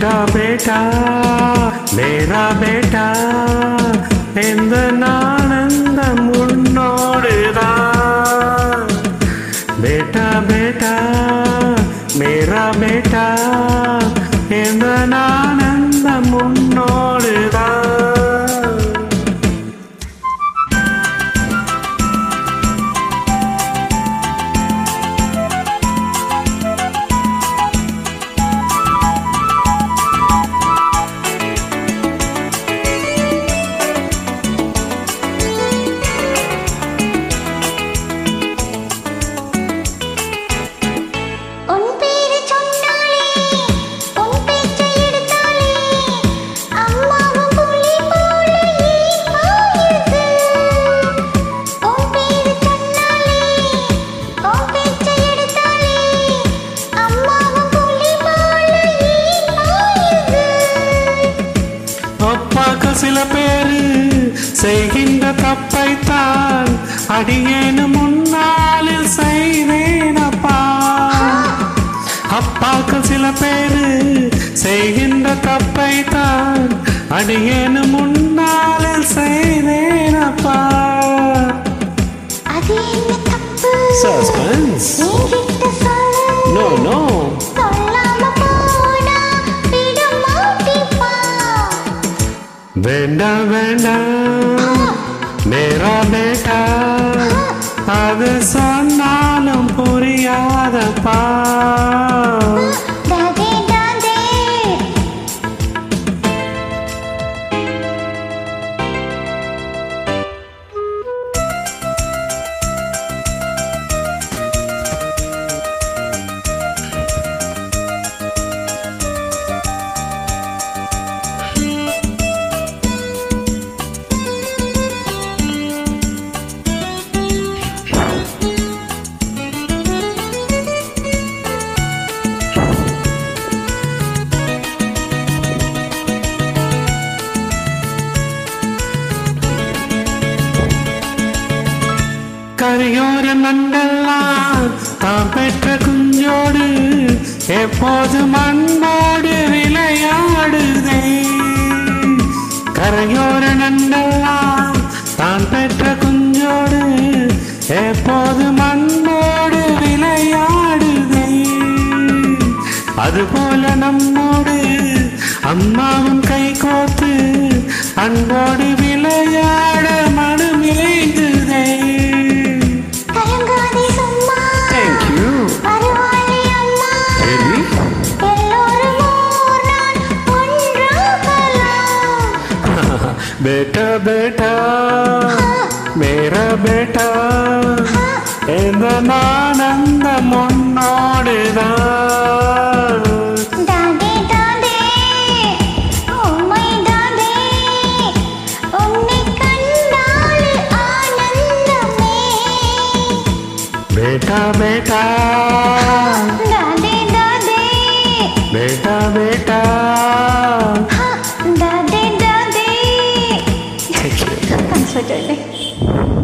बेटा बेटा मेरा बेटा எந்த ஆனந்தம் உன்னோடுதான் बेटा बेटा मेरा बेटा எந்த ஆனந்தம் உன்னோடுதான் உன் பேரு சொன்னாலே உன் பேச்சை எடுத்தாலே அம்மாவும் புலி போல பாயுது உன் பேரு சொன்னாலே உன் பேச்சை எடுத்தாலே அம்மாவும் புலி போல பாயுது அப்பாக்கு சில பேரு செய்கின்ற தப்பைத்தான் அடியேனு முன்னாளில் செய்தேனப்பா அப்பாக்கு சில பேரு செய்கின்ற தப்பைத்தான் அடியேனு முன்னாளில் செய்தேனப்பா அது என்ன தப்பு சஸ்பென்ஸ் என்கிட்ட சொல்லு நோ நோ சொல்லாம போனா விட மாட்டிப்பா வேண்டாம் வேண்டாம் மேரா பேட்டா அது சொன்னாலும் புரியாதப்பா தாதே தாதே கரையோர நண்டெல்லாம் தாம் பெற்ற குஞ்சோடு எப்போது மண்ணோடு விளையாடுதே கரையோர நண்டெல்லாம் தான் பெற்ற குஞ்சோடு எப்போது மண்ணோடு விளையாடுதே அதுபோல நம்மோடு அம்மாவும் கை கோத்து அன்போடு விளையாட மனமேங்குதே கலங்காதே சும்மா தேங்க்யூ வருவாளே அம்மா எல்லோரும் ஓர் நாள் ஒன்றாகலாம் बेटा बेटा मेरा बेटा எந்த ஆனந்தம் உன்னோடுதான் தாதே தாதே உம்மை தாதே உன்னை கண்டால் ஆனந்தமே बेटा बेटा தாதே தாதே बेटा बेटा தாதே தாதே Thank you. Thanks for joining.